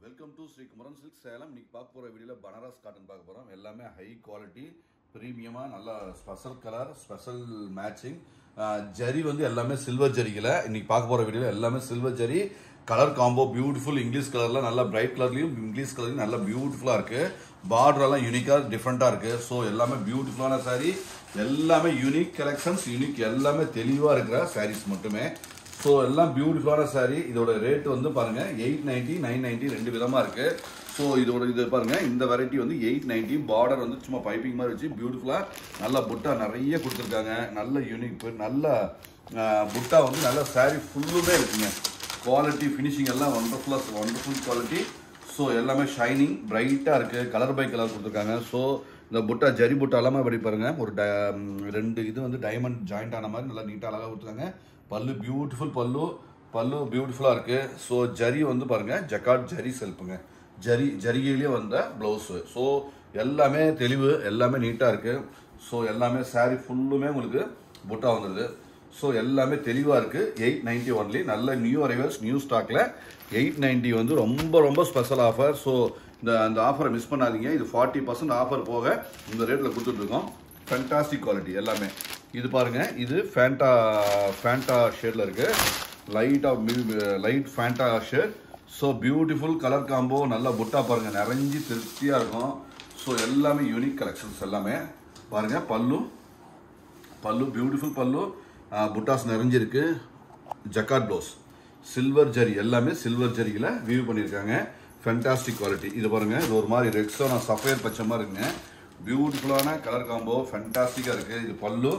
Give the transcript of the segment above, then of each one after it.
welcome to Sri Kumaran silk Salem இன்னைக்கு பார்க்க போகிற வீடியோவில் பனாரஸ் காட்டன் பார்க்க போகிறோம் எல்லாமே ஹை குவாலிட்டி ப்ரீமியமாக நல்லா special colour special matching zari வந்து எல்லாமே சில்வர் ஜரிகளை இன்னைக்கு பார்க்க போகிற வீடியோவில் எல்லாமே silver zari colour combo beautiful English கலரில் நல்லா பிரைட் கலர்லையும் இங்கிலீஷ் கலர்லையும் நல்லா பியூட்டிஃபுல்லாக இருக்குது பார்டரெல்லாம் யூனிக்காக டிஃப்ரெண்ட்டாக இருக்குது ஸோ எல்லாமே பியூட்டிஃபுல்லான saree எல்லாமே யூனிக் கலெக்ஷன்ஸ் யூனிக் எல்லாமே தெளிவாக இருக்கிற sarees மட்டுமே ஸோ எல்லாம் பியூட்டிஃபுல்லான saree இதோட ரேட் வந்து பாருங்க எயிட் நைன்ட்டி நைன் நைன்ட்டி ரெண்டு விதமா இருக்கு ஸோ இதோட இது பாருங்க இந்த வெரைட்டி வந்து எயிட் நைன்ட்டி பார்டர் வந்து சும்மா பைப்பிங் மாதிரி வச்சு பியூட்டிஃபுல்லா நல்ல புட்டா நிறைய கொடுத்துருக்காங்க நல்ல யூனிக் நல்ல ஆஹ், புட்டா வந்து நல்ல saree ஃபுல்லுமே இருக்குங்க குவாலிட்டி ஃபினிஷிங் எல்லாம் ஒண்டர்ஃபுல்லாக ஒண்டர்ஃபுல் குவாலிட்டி ஸோ எல்லாமே ஷைனிங் பிரைட்டாக இருக்குது கலர் பை கலர் கொடுத்துருக்காங்க ஸோ இந்த புட்டா ஜரி புட்டா எல்லாமே அப்படி பாருங்க ஒரு ட ம், ரெண்டு இது வந்து டைமண்ட் ஜாயிண்ட் ஆன மாதிரி நல்லா நீட்டாக அழகாக கொடுத்துருக்காங்க பல்லு பியூட்டிஃபுல் பல்லு பல்லு பியூட்டிஃபுல்லாக இருக்குது ஸோ ஜரி வந்து பாருங்க ஜக்காட் ஜரி செல்ப்புங்க ஜரி ஜரிகையிலேயே வந்த ப்ளவுஸு ஸோ எல்லாமே தெளிவு எல்லாமே நீட்டாக இருக்குது ஸோ எல்லாமே saree ஃபுல்லுமே உங்களுக்கு புட்டா வந்துடுது ஸோ எல்லாமே தெளிவாக இருக்குது எயிட் நைன்ட்டி ஒன்லி நல்ல நியூ அரைவல்ஸ் நியூ ஸ்டாக்கில் எயிட் நைன்ட்டி வந்து ரொம்ப ரொம்ப ஸ்பெஷல் ஆஃபர் ஸோ இந்த அந்த ஆஃபரை மிஸ் பண்ணாதீங்க இது ஃபார்ட்டி பர்சன்ட் ஆஃபர் போக இந்த ரேட்டில் கொடுத்துட்ருக்கோம் ஃபேண்டாஸ்டிக் குவாலிட்டி எல்லாமே இது பாருங்க இது ஃபேண்டா ஃபேண்டா ஷேடில் இருக்குது லைட்டாக light Fanta shade so beautiful colour combo நல்லா புட்டா பாருங்கள் நிறைஞ்சி திருப்தியாக இருக்கும் ஸோ எல்லாமே யூனிக் கலெக்ஷன்ஸ் எல்லாமே பாருங்கள் பல்லு பல்லு பியூட்டிஃபுல் பல்லு ஆ, புட்டாஸ் நிறைஞ்சிருக்கு ஜக்காட் ப்ளவுஸ் சில்வர் ஜரி எல்லாமே சில்வர் ஜரியில் வியூ பண்ணியிருக்காங்க ஃபென்டாஸ்டிக் குவாலிட்டி இது பாருங்க இது ஒரு மாதிரி ரெக்ஸோனா சஃபயர் பச்சை மாதிரி இருக்குங்க பியூட்டிஃபுல்லான கலர் காம்போ ஃபென்டாஸ்டிக்காக இருக்குது இது பல்லு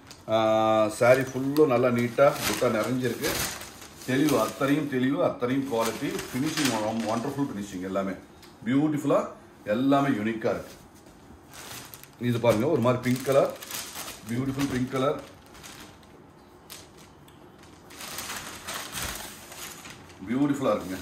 saree ஃபுல்லும் நல்லா நீட்டாக புட்டா நிறைஞ்சிருக்கு தெளிவு அத்தனையும் தெளிவு அத்தனையும் குவாலிட்டி ஃபினிஷிங் ஒண்டர்ஃபுல் ஃபினிஷிங் எல்லாமே பியூட்டிஃபுல்லாக எல்லாமே யூனிக்காக இருக்குது இது பாருங்க ஒரு மாதிரி pink colour beautiful pink colour பியூட்டிஃபுல்லாக இருக்குங்க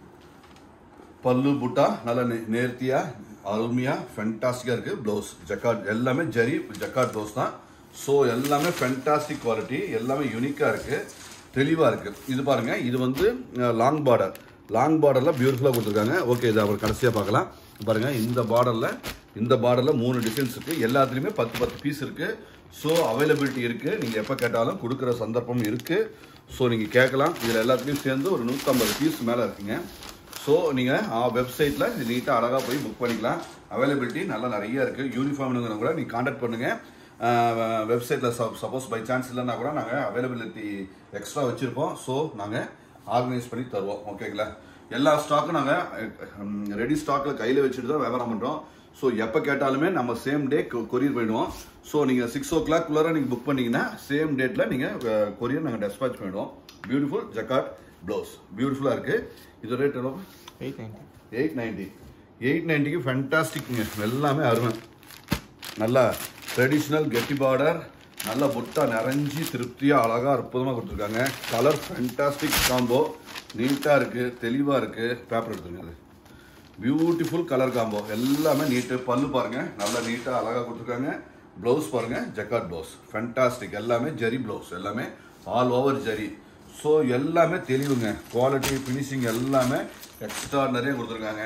பல்லு புட்டா நல்ல நே- நேர்த்தியா அருமையா ஃபென்டாஸ்டிக்காக இருக்குது ப்ளவுஸ் ஜக்காட் எல்லாமே ஜரி ஜக்காட் ப்ளவுஸ் தான் ஸோ எல்லாமே ஃபென்டாஸ்டிக் குவாலிட்டி எல்லாமே யூனிக்காக இருக்குது தெளிவாக இருக்குது இது பாருங்க இது வந்து லாங் பார்டர் லாங் பார்டரில் பியூட்டிஃபுல்லாக கொடுத்துருக்காங்க ஓகே இது அப்புறம் கடைசியாக பார்க்கலாம் பாருங்க இந்த பார்டரில் இந்த பார்டரில் மூணு டிசைன்ஸ் இருக்குது எல்லாத்துலேயுமே பத்து பத்து பீஸ் இருக்குது ஸோ அவைலபிலிட்டி இருக்குது நீங்கள் எப்போ கேட்டாலும் கொடுக்குற சந்தர்ப்பம் இருக்குது ஸோ நீங்கள் கேட்கலாம் இதில் எல்லாத்துலேயும் சேர்ந்து ஒரு நூற்றம்பது பீஸ் மேலே இருக்குங்க ஸோ நீங்கள் வெப்சைட்டில் இது நீட்டாக அழகாக போய் புக் பண்ணிக்கலாம் அவைலபிலிட்டி நல்லா நிறைய இருக்குது யூனிஃபார்ம்னுங்கிற கூட நீங்கள் காண்டாக்ட் பண்ணுங்கள் வெப்சைட்டில் சப்போஸ் பை சான்ஸ் இல்லைன்னா கூட நாங்கள் அவைலபிலிட்டி எக்ஸ்ட்ரா வச்சுருப்போம் ஸோ நாங்கள் ஆர்கனைஸ் பண்ணி தருவோம் ஓகேங்களா எல்லா ஸ்டாக்கும் நாங்கள் ரெடி ஸ்டாக்கில் கையில் வச்சுட்டு தான் வியாபாரம் பண்ணுறோம் ஸோ எப்போ கேட்டாலுமே நம்ம சேம் டே கொரியர் பண்ணிடுவோம் ஸோ நீங்கள் சிக்ஸ் ஓ கிளாக் குள்ளார நீங்கள் புக் பண்ணீங்கன்னா சேம் டேட்டில் நீங்கள் கொரியர் நாங்கள் டெஸ்பாச் பண்ணிடுவோம் பியூட்டிஃபுல் ஜக்காட் ப்ளவுஸ் பியூட்டிஃபுல்லாக இருக்குது இது ரேட் எவ்வளோ eight ninety eight ninety eight நைன்ட்டிக்கு ஃபேண்டாஸ்டிக்ங்க எல்லாமே அருமை நல்லா ட்ரெடிஷ்னல் கெட்டி பார்டர் நல்ல புட்டா நிறைஞ்சி திருப்தியாக அழகாக அற்புதமாக கொடுத்துருக்காங்க கலர் ஃபேண்டாஸ்டிக் காம்போ நீட்டாக இருக்குது தெளிவாக இருக்குது பேப்பர் எடுத்துருங்க அது பியூட்டிஃபுல் கலர் காம்போ எல்லாமே நீட்டு பல்லு பாருங்க நல்லா நீட்டாக அழகாக கொடுத்துருக்காங்க ப்ளவுஸ் பாருங்க ஜக்காட் ப்ளவுஸ் ஃபேண்டாஸ்டிக் எல்லாமே ஜரி ப்ளவுஸ் எல்லாமே ஆல் ஓவர் ஜரி ஸோ எல்லாமே தெளிவுங்க குவாலிட்டி ஃபினிஷிங் எல்லாமே எக்ஸ்ட்ராடனரியாக கொடுத்துருக்காங்க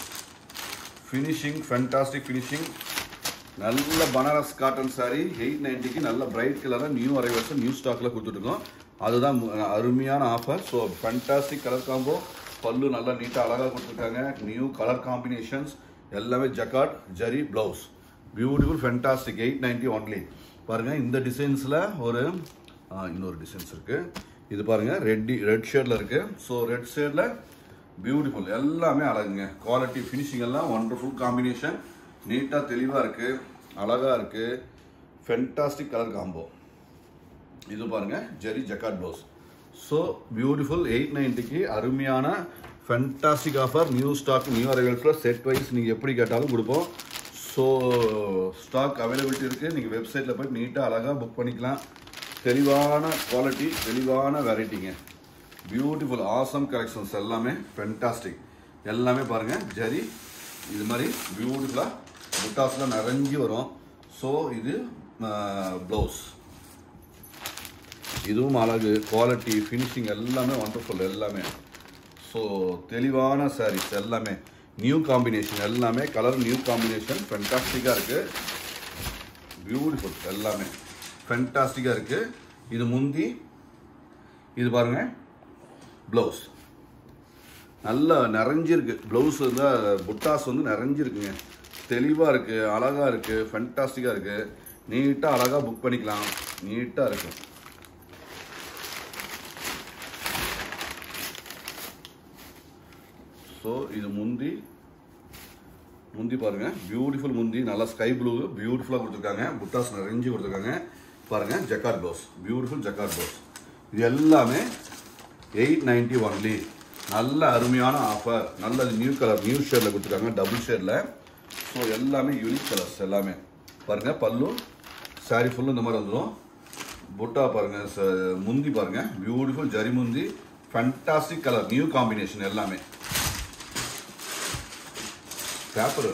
ஃபினிஷிங் ஃபேண்டாஸ்டிக் ஃபினிஷிங் நல்ல பனாரஸ் காட்டன் saree எயிட் நைன்ட்டிக்கு நல்ல பிரைட் கலராக நியூ அரைவல்ஸ் நியூ ஸ்டாக்கில் கொடுத்துட்ருக்கோம் அதுதான் மு- அருமையான offer so fantastic colour combo pallu நல்லா நீட்டாக அழகாக கொடுத்துருக்காங்க நியூ கலர் காம்பினேஷன்ஸ் எல்லாமே jacquard zari blouse beautiful fantastic eight ninety only பாருங்கள் இந்த டிசைன்ஸில் ஒரு ஆ, இன்னொரு டிசைன்ஸ் இருக்குது இது பாருங்கள் ரெட்டி ரெட் ஷேடில் இருக்குது ஸோ ரெட் ஷேடில் பியூட்டிஃபுல் எல்லாமே அழகுங்க குவாலிட்டி ஃபினிஷிங் எல்லாம் ஒண்டர்ஃபுல் காம்பினேஷன் நீட்டாக தெளிவாக இருக்குது அழகாக இருக்குது ஃபென்டாஸ்டிக் கலர் காம்போ இது பாருங்க zari jacquard blouse so beautiful eight நைன்ட்டிக்கு அருமையான fantastic offer new stock new அரைவல்ஸில் செட் வைஸ் நீங்கள் எப்படி கேட்டாலும் கொடுப்போம் ஸோ ஸ்டாக் அவைலபிலிட்டி இருக்குது நீங்கள் வெப்சைட்டில் போய் நீட்டாக அழகாக புக் பண்ணிக்கலாம் தெளிவான குவாலிட்டி தெளிவான வெரைட்டிங்க பியூட்டிஃபுல் ஆசம் கலெக்ஷன்ஸ் எல்லாமே ஃபென்டாஸ்டிக் எல்லாமே பாருங்க ஜரி இது மாதிரி பியூட்டிஃபுல்லாக புட்டாஸ்லாம் நிறைஞ்சி வரும் ஸோ இது ப்ளவுஸ் இதுவும் அழகு குவாலிட்டி ஃபினிஷிங் எல்லாமே ஒண்டர்ஃபுல் எல்லாமே ஸோ தெளிவான சாரீஸ் எல்லாமே நியூ காம்பினேஷன் எல்லாமே கலர் நியூ காம்பினேஷன் ஃபென்டாஸ்டிக்காக இருக்குது பியூட்டிஃபுல் எல்லாமே ஃபென்டாஸ்டிக்காக இருக்குது இது முந்தி இது பாருங்க ப்ளவுஸ் நல்லா நிறைஞ்சிருக்கு ப்ளவுஸ் வந்து புட்டாஸ் வந்து நிறைஞ்சிருக்குங்க தெளிவாக இருக்குது அழகாக இருக்குது ஃபென்டாஸ்டிக்காக இருக்குது நீட்டாக அழகாக புக் பண்ணிக்கலாம் நீட்டாக இருக்கு ஸோ இது முந்தி முந்தி பாருங்க பியூட்டிஃபுல் முந்தி நல்லா ஸ்கை ப்ளூ பியூட்டிஃபுல்லாக கொடுத்துருக்காங்க புட்டாஸ் நிறைஞ்சு கொடுத்துருக்காங்க பாருங்க jacquard blouse beautiful jacquard blouse இது எல்லாமே எயிட் நைன்டி ஒன்லி நல்ல அருமையான ஆஃபர் நல்ல நியூ கலர் நியூ ஷேடில் கொடுத்துருக்காங்க டபுள் ஷேடில் ஸோ எல்லாமே யூனிக் கலர்ஸ் எல்லாமே பாருங்க பல்லு சாரி ஃபுல்லும் இந்த மாதிரி வந்துடும் புட்டா பாருங்க ச- முந்தி பாருங்க பியூட்டிஃபுல் ஜரி முந்தி ஃபண்டாஸ்டிக் கலர் நியூ காம்பினேஷன் எல்லாமே பேப்பர்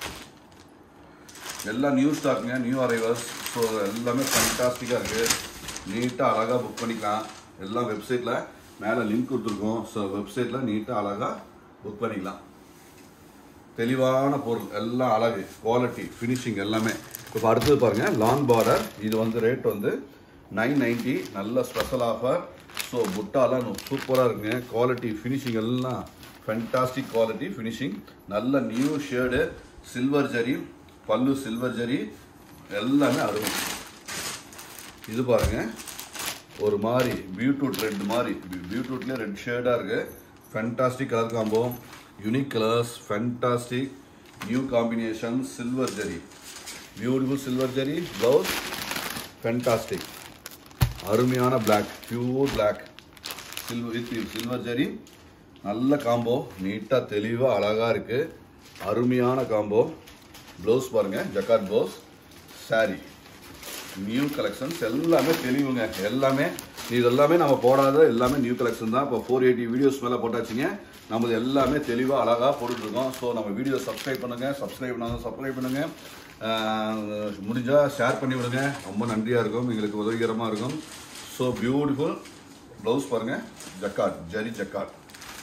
எல்லாம் நியூ ஸ்டாக்குங்க நியூ அரைவர்ஸ் ஸோ எல்லாமே ஃபண்டாஸ்டிக்காக இருக்குது நீட்டாக அழகாக புக் பண்ணிக்கலாம் எல்லாம் வெப்சைட்டில் மேலே லிங்க் கொடுத்துருக்கோம் ஸோ வெப்சைட்டில் நீட்டாக அழகாக புக் பண்ணிக்கலாம் தெளிவான பொருள் எல்லாம் அழகு குவாலிட்டி ஃபினிஷிங் எல்லாமே இப்போ அடுத்தது பாருங்க லாங் பார்டர் இது வந்து ரேட் வந்து நைன் நைன்ட்டி நல்ல ஸ்பெஷல் ஆஃபர் ஸோ புட்டாலாம் சூப்பராக இருக்குங்க குவாலிட்டி ஃபினிஷிங் எல்லாம் ஃபென்டாஸ்டிக் குவாலிட்டி ஃபினிஷிங் நல்ல new shade silver zari pallu silver zari எல்லாமே அருமை இது பாருங்க ஒரு மாதிரி பியூட்ரூட் ரெட் மாதிரி பியூட்ரூட்லேயே ரெட் ஷேடாக இருக்கு fantastic colour combo unique colours fantastic new combination silver zari beautiful silver zari blouse fantastic அருமையான black pure black silver with silver zari நல்ல காம்போ நீட்டாக தெளிவாக அழகாக இருக்குது அருமையான காம்போ ப்ளவுஸ் பாருங்கள் jacquard blouse saree new collections எல்லாமே தெளிவுங்க எல்லாமே இது எல்லாமே நம்ம போடாத எல்லாமே நியூ கலெக்ஷன் தான் இப்போ ஃபோர் எயிட்டி வீடியோஸ் மேலே போட்டாச்சுங்க நம்மது எல்லாமே தெளிவாக அழகாக போட்டுட்ருக்கோம் ஸோ நம்ம வீடியோ சப்ஸ்கிரைப் பண்ணுங்கள் சப்ஸ்கிரைப் பண்ணாங்க சப்ஸ்கிரைப் பண்ணுங்கள் முடிஞ்சால் ஷேர் பண்ணி விடுங்க ரொம்ப நன்றியாக இருக்கும் எங்களுக்கு உதவிகரமாக இருக்கும் ஸோ பியூட்டிஃபுல் ப்ளவுஸ் பாருங்கள் ஜக்காட் ஜரி ஜக்காட்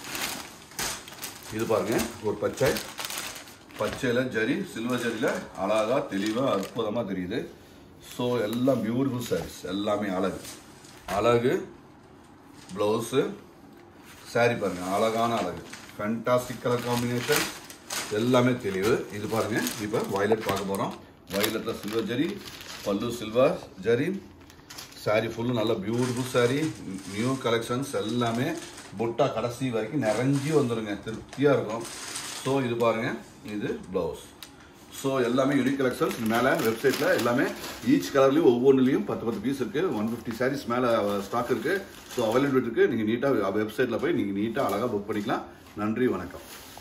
இது பாருங்க ஒரு பச்சை பச்சையில் ஜரி சில்வர் ஜரியில் அழகாக தெளிவாக அற்புதமாக தெரியுது ஸோ எல்லாம் பியூட்டிஃபுல் சாரீஸ் எல்லாமே அழகு அழகு ப்ளவுஸு saree பாருங்க அழகான அழகு ஃபேண்டாஸ்டிக் கலர் காம்பினேஷன் எல்லாமே தெளிவு இது பாருங்க இப்போ வயலட் பார்க்க போகிறோம் வயலட்டில் silver zari pallu silver zari saree ஃபுல்லும் நல்ல பியூட்டிஃபுல் saree நியூ கலெக்ஷன்ஸ் எல்லாமே புட்டா கடைசி வரைக்கும் நிறைஞ்சி வந்துடுங்க திருப்தியாக இருக்கும் ஸோ இது பாருங்க இது ப்ளவுஸ் ஸோ எல்லாமே யூனிக் கலெக்ஷன்ஸ் மேலே வெப்சைட்டில் எல்லாமே ஈச் கலர்லேயும் ஒவ்வொன்றுலையும் பத்து பத்து பீஸ் இருக்குது ஒன் ஃபிஃப்டி சாரீஸ் மேலே ஸ்டாக் இருக்குது ஸோ அவைலபிள் இருக்குது நீங்கள் நீட்டாக வெப்சைட்டில் போய் நீங்கள் நீட்டாக அழகாக புக் பண்ணிக்கலாம் நன்றி வணக்கம்